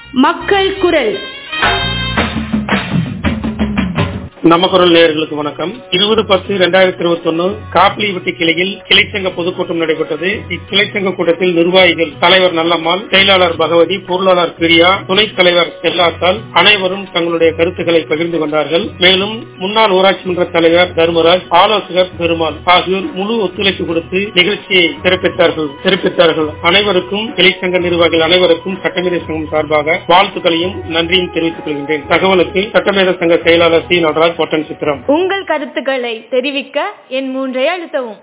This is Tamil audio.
மக்கள் குரல் நம்ம குரல் நேயர்களுக்கு வணக்கம் இருபது பத்து இரண்டாயிரத்தி இருபத்தி ஒன்னு காப்பிலிவட்டி கிளையில் கிளைச்சங்க பொதுக்கூட்டம் நடைபெற்றது இக்கிளைச்சங்க கூட்டத்தில் நிர்வாகிகள் தலைவர் நல்லம்மாள் செயலாளர் பகவதி பொருளாளர் பிரியா துணைத் தலைவர் செல்லாத்தால் அனைவரும் தங்களுடைய கருத்துக்களை பகிர்ந்து கொண்டார்கள் மேலும் முன்னாள் ஊராட்சி மன்ற தலைவர் தர்மராஜ் ஆலோசகர் பெருமாள் ஆகியோர் முழு ஒத்துழைப்பு கொடுத்து நிகழ்ச்சியை சிறப்பித்தார்கள் சிறப்பித்தார்கள் அனைவருக்கும் கிளைச்சங்க நிர்வாகிகள் அனைவருக்கும் சட்டமேத சங்கம் சார்பாக வாழ்த்துக்களையும் நன்றியும் தெரிவித்துக் கொள்கின்றேன் தகவலுக்கு சட்டமேத சங்க செயலாளர் சி நடராஜ் கோட்டன் சித்திரம் உங்கள் கருத்துக்களை தெரிவிக்க என் மூன்றை அழுத்தவும்